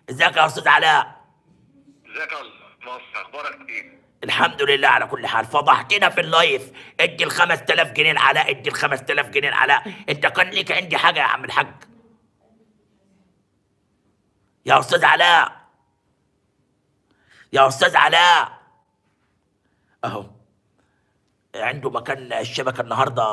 ازيك يا استاذ علاء ازيك يا استاذ مصر اخبارك ايه؟ الحمد لله على كل حال فضحتنا في اللايف ادي ال 5000 جنيه لعلاء ادي ال 5000 جنيه لعلاء انت كان ليك عندي حاجه يا عم الحاج يا استاذ علاء يا استاذ علاء اهو عنده مكان الشبكه النهارده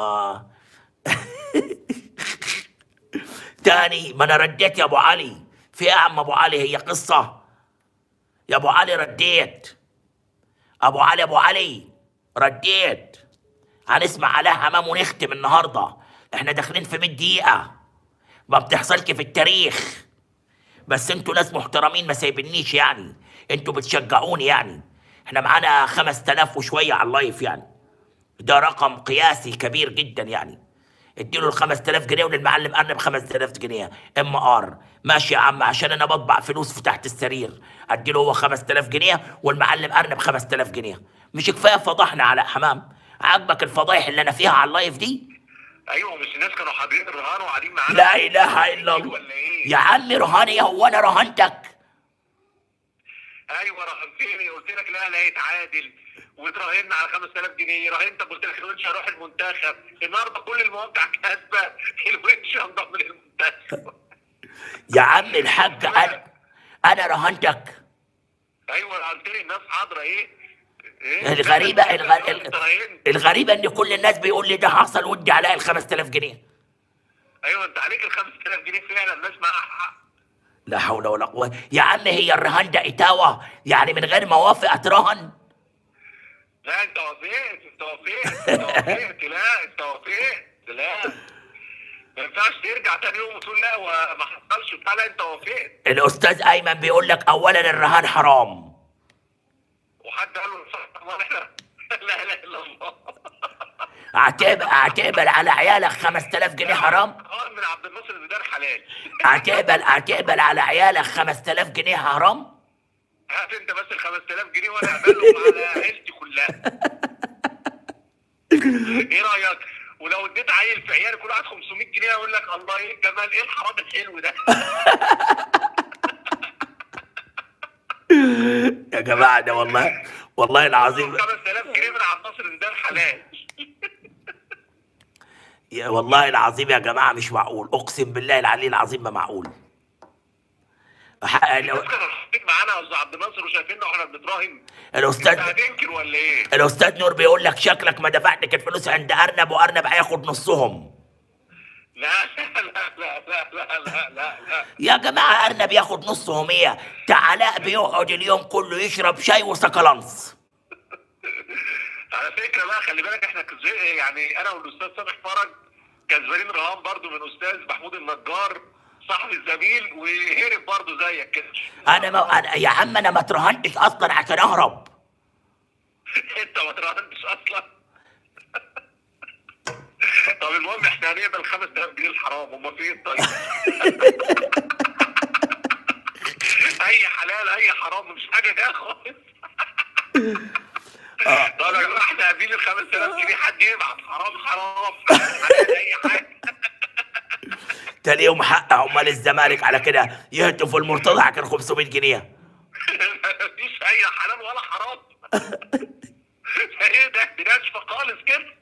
تاني ما انا رديت يا ابو علي في ايه يا عم ابو علي هي قصه يا ابو علي رديت ابو علي ابو علي رديت هنسمع علاء حمام ونختم النهارده احنا داخلين في 100 دقيقه ما بتحصلش في التاريخ بس انتوا ناس محترمين ما سايبنيش يعني انتوا بتشجعوني يعني احنا معانا 5000 وشويه على اللايف يعني ده رقم قياسي كبير جدا يعني اديله ال 5000 جنيه وللمعلم ارنب 5000 جنيه ام ار ماشي يا عم عشان انا بطبع فلوس في تحت السرير اديله هو 5000 جنيه والمعلم ارنب 5000 جنيه مش كفايه فضحنا على حمام عاجبك الفضايح اللي انا فيها على اللايف دي ايوه مش الناس كانوا حاضرين الرهان وقاعدين معانا لا اله الا الله ولا ايه؟ يا عم رهاني هو انا رهنتك ايوه رهنتني قلت لك لا لا يتعادل وتراهنا على 5000 جنيه راهنت قلت لك الونش هروح المنتخب النهارده كل المواقع كاتبه الونش هنضم للمنتخب يا عم الحاج انا انا رهنتك ايوه رهنتني الناس حاضره ايه؟ إيه؟ الغريبة الغ... أنت راهنت. الغريبة ان كل الناس بيقول لي ده حصل ودي عليا ال 5000 جنيه ايوه انت عليك ال 5000 جنيه فعلا الناس معاها حق لا حول ولا قوة يا عم هي الرهان ده اتاوة يعني من غير ما اوافق اترهن لا انت وافقت انت وافقت انت وافقت لا انت وافقت لا ما ينفعش ترجع تاني يوم وتقول لا وما حصلش وبتاع لا انت وافقت الاستاذ ايمن بيقول لك اولا الرهان حرام وحد قال له صح ما احنا لا اله الا الله اعتبر اعتبر على عيالك 5000 جنيه حرام قال من عبد الناصر الزيدان حلال اعتبر اعتبر على عيالك 5000 جنيه حرام هات انت بس ال 5000 جنيه وانا اعملهم على عيلتي كلها ايه رايك؟ ولو اديت عيل في عيالي كل واحد 500 جنيه اقول لك الله ايه الجمال ايه الحرام الحلو ده يا جماعة ده والله والله العظيم 5000 جنيه من عبد الناصر الزيدان حلال يا والله العظيم يا جماعة مش معقول أقسم بالله العلي العظيم ما معقول ح- الناس كانوا رايحين معانا يا استاذ عبد الناصر وشايفيننا واحنا بنتراهن الأستاذ انت هتنكر ولا ايه؟ الأستاذ نور بيقول لك شكلك ما دفعتك الفلوس عند أرنب وأرنب هياخد نصهم لا لا لا لا لا لا لا لا يا جماعة أرنب ياخد نصهم إيه تعالاء بيقعد اليوم كله يشرب شاي وسكالانس على فكره بقى خلي بالك احنا كز- يعني انا والاستاذ سامح فرج كسبانين رهان برضو من استاذ محمود النجار صاحب الزميل وهرب برضو زيك كده أنا, ما أنا يا عم أنا ما اترهنتش أصلا عشان أهرب انت ما تراهنتش اصلا طب المهم احنا هنقبل 5000 جنيه الحرام هم فين طيب؟ اي حلال اي حرام مش حاجه كده خالص طب يا جماعه احنا قابلين ال 5000 جنيه حد يبعت حرام حرام حلال اي حاجه تاني يوم حق عمال الزمالك على كده يهتفوا المرتضى كان 500 جنيه مفيش اي حلال ولا حرام ايه ده دي ناشفه خالص كده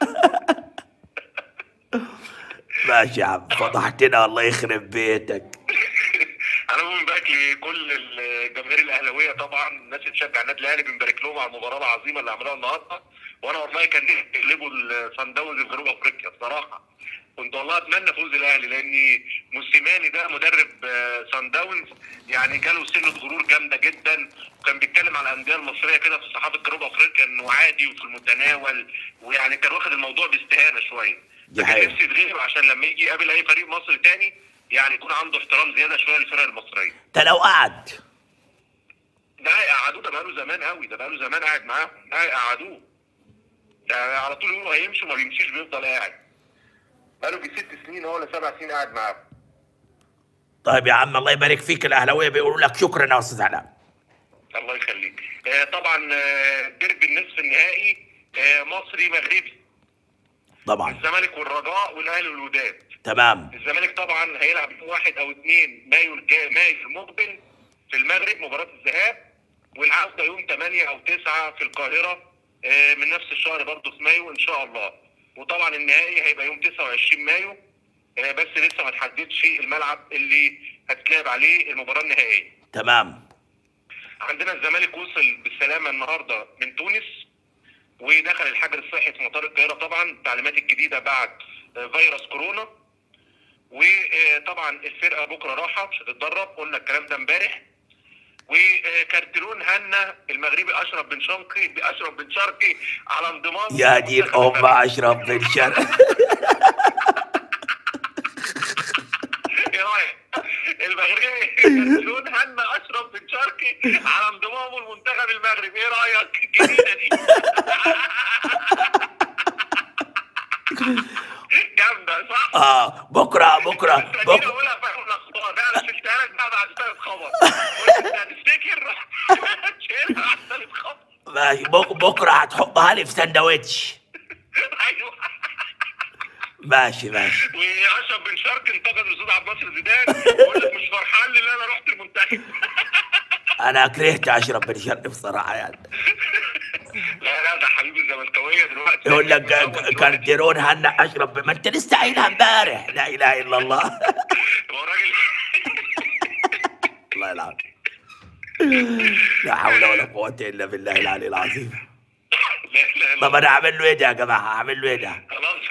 ماشي يا عم فضحتنا الله يخرب بيتك انا بنبارك لكل الجماهير الاهلاويه طبعا الناس اللي تشجع النادي الاهلي بنبارك لهم على المباراه العظيمه اللي عملوها النهارده وانا والله كان نفسي يغلبوا الصن داونز في جنوب افريقيا بصراحه كنت والله اتمنى فوز الاهلي لان موسيماني ده مدرب آه، صن داونز يعني جاله سنه غرور جامده جدا وكان بيتكلم على الانديه المصريه كده في صحافه جنوب افريقيا انه عادي وفي المتناول ويعني كان واخد الموضوع باستهانه شويه دي فكان حقيقة. نفسي يتغلب عشان لما يجي يقابل اي فريق مصري تاني يعني يكون عنده احترام زياده شويه للفرق المصريه ده لو قعد ده قعدوه ده بقاله زمان قوي ده بقاله زمان قاعد معاهم ده قعدوه ده على طول يقولوا هيمشي وما بيمشيش بيفضل قاعد بقاله بي ست سنين هو ولا سبع سنين قاعد معاهم طيب يا عم الله يبارك فيك الاهلاويه بيقولوا لك شكرا يا استاذ علاء الله يخليك آه طبعا آه، ديربي النصف النهائي آه مصري مغربي طبعا الزمالك والرجاء والاهلي والوداد تمام الزمالك طبعا هيلعب يوم واحد او اثنين مايو الجاي مايو المقبل في المغرب مباراه الذهاب والعوده يوم 8 او 9 في القاهره آه، من نفس الشهر برضه في مايو ان شاء الله وطبعا النهائي هيبقى يوم 29 مايو آه، بس لسه ما تحددش الملعب اللي هتتلعب عليه المباراه النهائيه تمام عندنا الزمالك وصل بالسلامه النهارده من تونس ودخل الحجر الصحي في مطار القاهره طبعا التعليمات الجديده بعد آه، فيروس كورونا وطبعا الفرقه بكره راحه مش هتتدرب قلنا الكلام ده امبارح وكارتلون هنا المغربي اشرف بن شرقي اشرف بن شرقي على انضمام يا دين ام اشرف بن شرقي ايه رايك؟ المغربي كارتلون هنا اشرف بن شرقي على انضمامه المنتخب المغربي ايه رايك؟ الجديده دي جامده صح؟ اه بكره بكره خليني بكره اقولها فاهم الاخبار ده انا شلتها لك بقى بعد ثالث خبر قلت انت هتفتكر شيلها بعد ثالث خبر ماشي بك- بكره هتحطها لي في سندوتش ايوه ماشي ماشي واشرف بن شرقي انتقد الاستاذ عبد الناصر زيدان بيقول لك مش فرحان لان انا رحت المنتخب انا كرهت اشرف بن شرقي بصراحه يعني لا لا ده حبيبي الزملكاويه دلوقتي يقول لك كارتيرون هنا اشرف بن- ما انت لسه قايلها امبارح لا اله الا الله هو راجل الله العظيم لا حول ولا قوه الا بالله العلي العظيم لا لا لا طب انا اعمل له ايه ده يا جماعه اعمل له ايه ده خلاص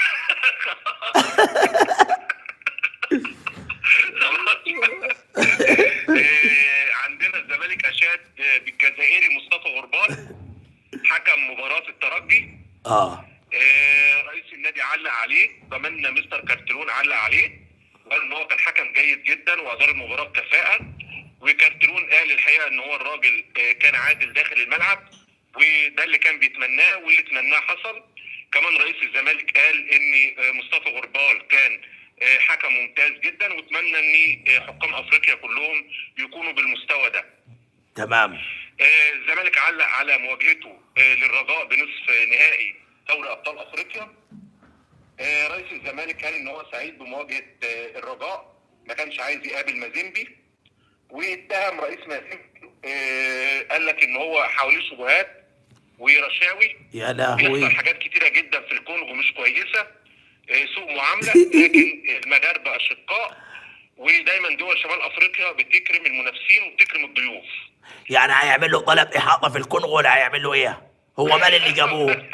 خلاص آه، عندنا الزمالك اشاد آه، بالجزائري مصطفى غربال حكم مباراه الترجي اه آه، رئيس النادي علق عليه ضمن مستر كارتلون علق عليه وقال ان هو كان حكم جيد جدا وادار المباراه بكفاءه وكارتلون قال الحقيقه ان هو الراجل آه، كان عادل داخل الملعب وده اللي كان بيتمناه واللي اتمناه حصل كمان رئيس الزمالك قال ان آه، مصطفى غربال كان آه، حكم ممتاز جدا واتمنى ان آه، حكام افريقيا كلهم يكونوا بالمستوى ده تمام آه، الزمالك علق على مواجهته آه، للرجاء بنصف نهائي دوري ابطال افريقيا آه، رئيس الزمالك قال ان هو سعيد بمواجهه آه، الرجاء ما كانش عايز يقابل مازيمبي واتهم رئيس مازيمبي آه، قال لك ان هو حواليه شبهات ورشاوي يا بيحصل لهوي حاجات كتيره جدا في الكونغو مش كويسه آه، سوء معامله لكن المغاربه اشقاء ودايما دول شمال افريقيا بتكرم المنافسين وبتكرم الضيوف يعني هيعمل له طلب احاطه في الكونغو ولا هيعمل له ايه هو مال اللي جابوه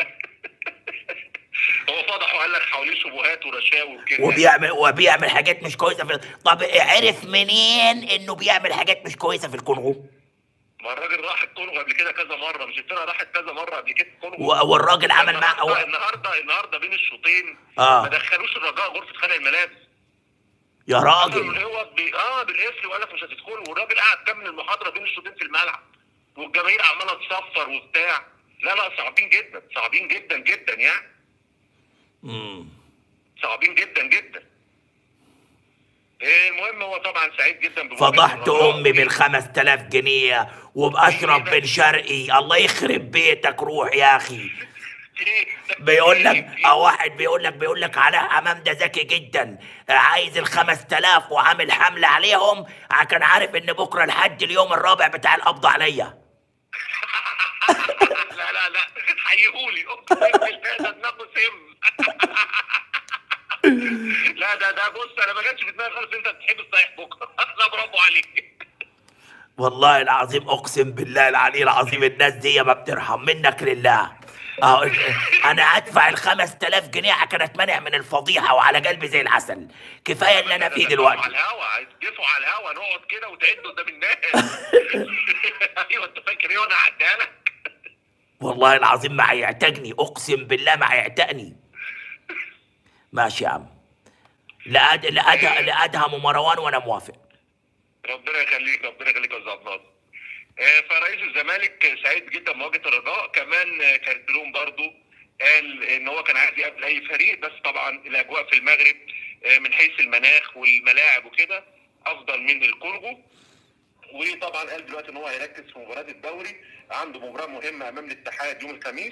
هو فضح وقال لك حواليه شبهات ورشاوي وكده وبيعمل وبيعمل حاجات مش كويسه في طب عرف منين انه بيعمل حاجات مش كويسه في الكونغو ما الراجل راح الكونغو قبل كده كذا مره مش الفرقه راحت كذا مره قبل كده الكونغو و- والراجل عمل معاه النهارده هو- النهارده النهارده بين الشوطين آه. ما دخلوش الرجاء غرفه خلع الملابس يا راجل هو بي... اه بالقفل وقال لك مش هتدخلوا والراجل قاعد كمل المحاضره بين الشوطين في الملعب والجماهير عماله تصفر وبتاع لا لا صعبين جدا صعبين جدا جدا يعني مم. صعبين جدا جدا إيه المهم هو طبعا سعيد جدا بمواجهة فضحت الرجاء. امي بال 5000 جنيه وباشرف بن شرقي الله يخرب بيتك روح يا اخي بيقول لك اه واحد بيقول لك بيقول لك علاء امام ده ذكي جدا عايز ال 5000 وعامل حمله عليهم كان عارف ان بكره لحد اليوم الرابع بتاع القبض عليا لا لا لا حيهولي اقسم بالله ده دماغه سم لا ده ده بص انا ما جاتش في دماغي خالص انت بتحب صحيح بكره لا برافو عليك والله العظيم اقسم بالله العلي العظيم الناس دي ما بترحم منك لله اه انا ادفع ال 5000 جنيه كان اتمنع من الفضيحه وعلى قلبي زي العسل كفايه اللي انا فيه على دلوقتي الهوا هتدفوا على الهوا نقعد كده وتعد قدام الناس ايوه انت فاكر ايه وانا هعديها لك والله العظيم ما هيعتقني اقسم بالله ما هيعتقني ماشي يا عم لا أد... لا أد... لا ادهم مروان وانا موافق ربنا يخليك ربنا يخليك يا استاذ عبد الناصر آه، فرئيس الزمالك سعيد جدا بمواجهه الرجاء كمان آه، كارتلون برضو قال ان هو كان عايز يقابل اي فريق بس طبعا الاجواء في المغرب آه، من حيث المناخ والملاعب وكده افضل من الكونغو وطبعا قال دلوقتي ان هو هيركز في مباراه الدوري عنده مباراه مهمه امام الاتحاد يوم الخميس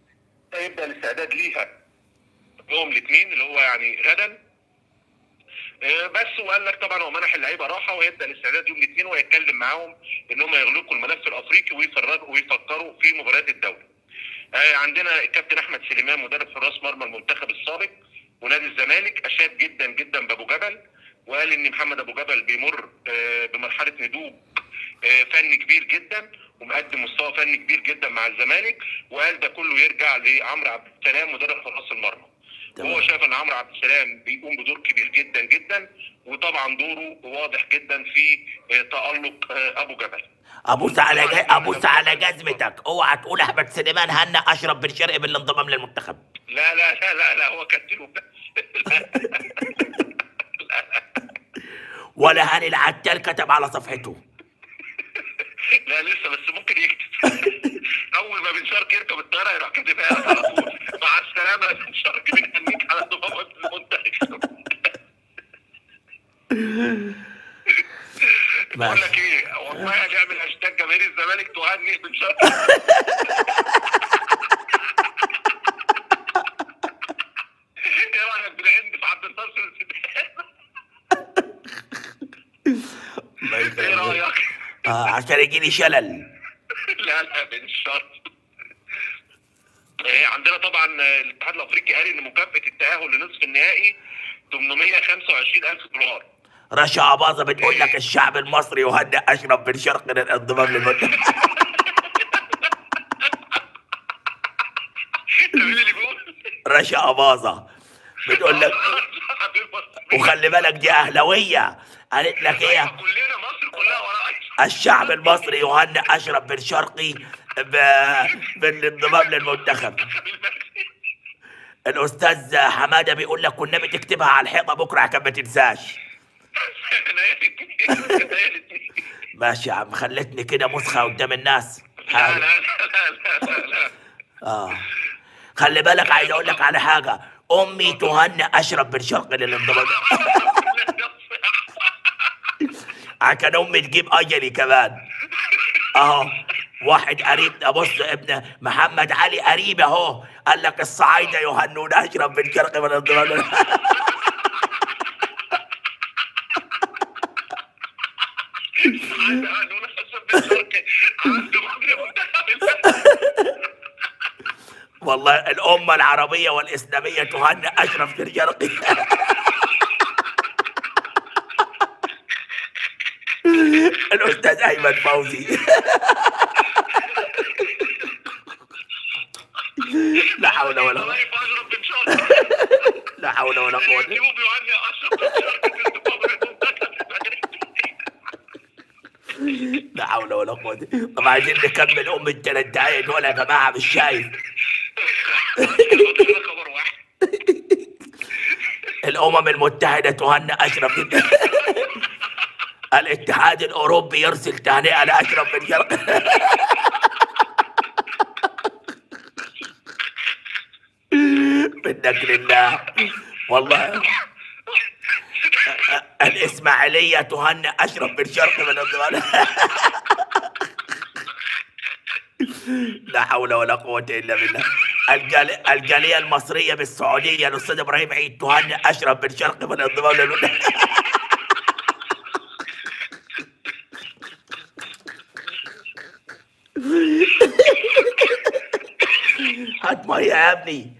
هيبدا الاستعداد ليها يوم الاثنين اللي هو يعني غدا آه، بس وقال لك طبعا هو منح اللعيبه راحه ويبدا الاستعداد يوم الاثنين ويتكلم معاهم ان هم يغلقوا الملف الافريقي ويفرجوا ويفكروا في مباريات الدوري. آه، عندنا الكابتن احمد سليمان مدرب حراس مرمى المنتخب السابق ونادي الزمالك اشاد جدا جدا بابو جبل وقال ان محمد ابو جبل بيمر آه، بمرحله نضوج آه، فني كبير جدا ومقدم مستوى فني كبير جدا مع الزمالك وقال ده كله يرجع لعمرو عبد السلام مدرب حراس المرمى. تمام. وهو شايف ان عمرو عبد السلام بيقوم بدور كبير جدا جدا وطبعا دوره واضح جدا في آه، تالق آه، ابو جبل. ابوس على جا... ابوس على جزمتك اوعى تقول احمد سليمان هنأ اشرف بن شرقي بالانضمام للمنتخب لا لا لا لا لا هو كابتن وبس ولا هاني العتال كتب على صفحته لا لسه بس ممكن يكتب اول ما بن شرقي يركب الطياره يروح كاتبها لك على طول مع السلامه يا بن شرقي بنهنيك على انضمامك للمنتخب بقول ماشي لك ايه والله هنعمل هاشتاج جماهير الزمالك تهنئ بن شرقي ايه رايك بالعند في عبد الناصر الزيدان الله ايه يسلمك. رايك آه عشان يجيني شلل لا لا بن شرقي إيه، عندنا طبعا آه، الاتحاد الافريقي قال ان مكافاه التاهل لنصف النهائي 825 الف دولار رشا أباظة بتقول لك الشعب المصري يهنئ أشرف بن شرقي للانضمام للمنتخب ده مين اللي بيقول؟ رشا أباظة بتقول لك وخلي بالك دي أهلوية قالت لك إيه كلنا مصر كلها وراء الشعب المصري يهنئ أشرف بن شرقي ب... بالانضمام للمنتخب الأستاذ حمادة بيقول لك والنبي تكتبها على الحيطة بكرة عشان ما تنساش ماشي يا عم خلتني كده مسخة قدام الناس لا لا لا لا لا لا اه خلي بالك عايز اقول لك على حاجه امي تهنئ اشرف بن شرقي للانضمام عشان امي تجيب اجلي كمان اهو واحد قريب بص ابن محمد علي قريب اهو قال لك الصعايده يهنون اشرف بن شرقي بالانضمام لل- والله الامه العربيه والاسلاميه تهنئ اشرف بن شرقي الاستاذ ايمن فوزي لا حول ولا قوه لا حول ولا قوه لا حول ولا قوه طب عايزين نكمل ام الثلاث دقايق دول يا جماعه مش شايف الامم المتحده تهنئ اشرف بن الاتحاد الاوروبي يرسل تهنئه لاشرف بن شرقي منك لله والله الاسماعيليه تهنئ اشرف بن شرقي من الضمان لا حول ولا قوة إلا بالله الجال... الجالية المصرية بالسعودية الأستاذ إبراهيم عيد تهنئ أشرف بن شرقي من الانضمام للمنتخب هات مية يا ابني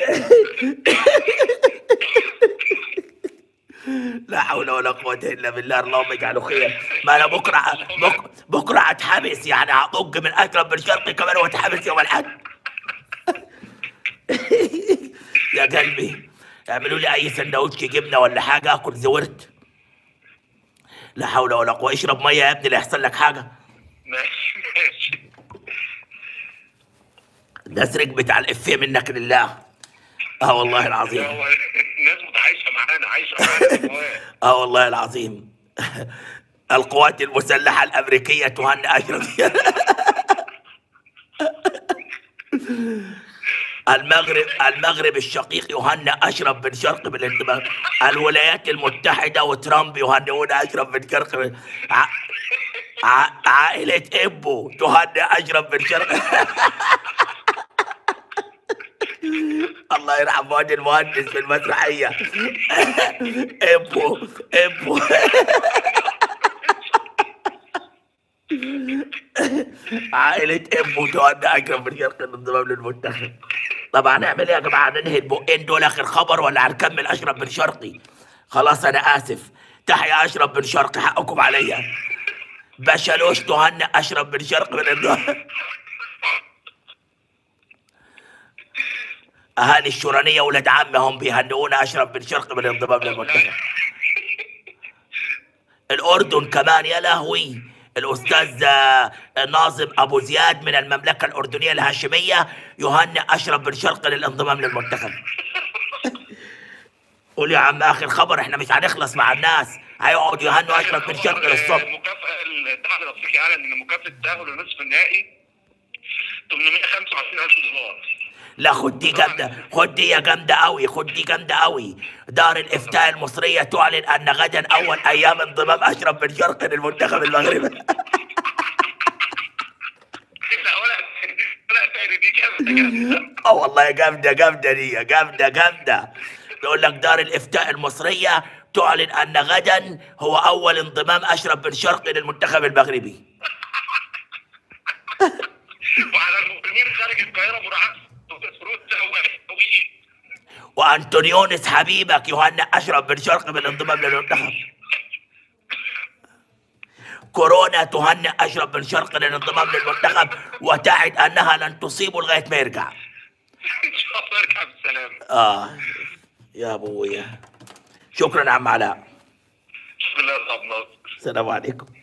لا حول ولا قوة إلا بالله اللهم اجعله خير ما أنا بكرة بك... بكرة أتحبس يعني هطج من أكرم بن شرقي كمان وأتحبس يوم الأحد يا قلبي اعملوا لي أي سندوتش جبنة ولا حاجة آكل زورت لا حول ولا قوة اشرب مية يا ابني لا يحصل لك حاجة ماشي ماشي نسرق بتاع الإفيه منك لله اه والله العظيم هو الناس متعايشه معانا عايشه معانا جواه. اه والله العظيم القوات المسلحة الأمريكية تهنئ أشرف المغرب المغرب الشقيق يهنئ أشرف بن شرقي بالانضمام الولايات المتحدة وترامب يهنئون أشرف بن شرقي ع... ع... عائلة إبو تهنئ أشرف بن شرقي الله الله يرحم فؤاد المهندس في المسرحيه ابو ابو عائلة ابو تودع اكرم بن شرقي الانضمام للمنتخب طب هنعمل ايه يا جماعه ننهي البقين دول اخر خبر ولا هنكمل اشرف بن شرقي خلاص انا اسف تحيا اشرف بن شرقي حقكم عليا بشلوش تهنئ اشرف بن شرقي من الانضمام اهالي الشورانيه ولاد عمهم بيهنئونا اشرف بن شرقي من الانضمام للمنتخب الاردن كمان يا لهوي الاستاذ آه، ناظم ابو زياد من المملكه الاردنيه الهاشميه يهنئ اشرف بن شرقي للانضمام للمنتخب قول يا عم اخر خبر احنا مش هنخلص مع الناس هيقعد يهنوا اشرف بن شرقي للصبح المكافأة الاتحاد الافريقي اعلن ان مكافأة التأهل لنصف النهائي 825 الف دولار لا خد دي جامده خد دي يا جامده قوي خد دي جامده قوي دار الافتاء المصريه تعلن ان غدا اول ايام انضمام اشرف بن شرقي للمنتخب المغربي لا ولا ولا تاني دي جامدة اه والله جامده جامده دي جامده جامده يقول لك دار الافتاء المصريه تعلن ان غدا هو اول انضمام اشرف بن شرقي للمنتخب المغربي وعلى المقيمين خارج القاهرة مراعاة فروض تهويل وانطونيونس حبيبك يهنئ اشرف بن شرقي بالانضمام للمنتخب كورونا تهنئ اشرف بن شرقي للانضمام للمنتخب وتعد انها لن تصيبه لغايه ما يرجع ان شاء الله يرجع بالسلامة اه يا ابويا شكرا يا عم علاء بسم الله الرحمن الرحيم السلام عليكم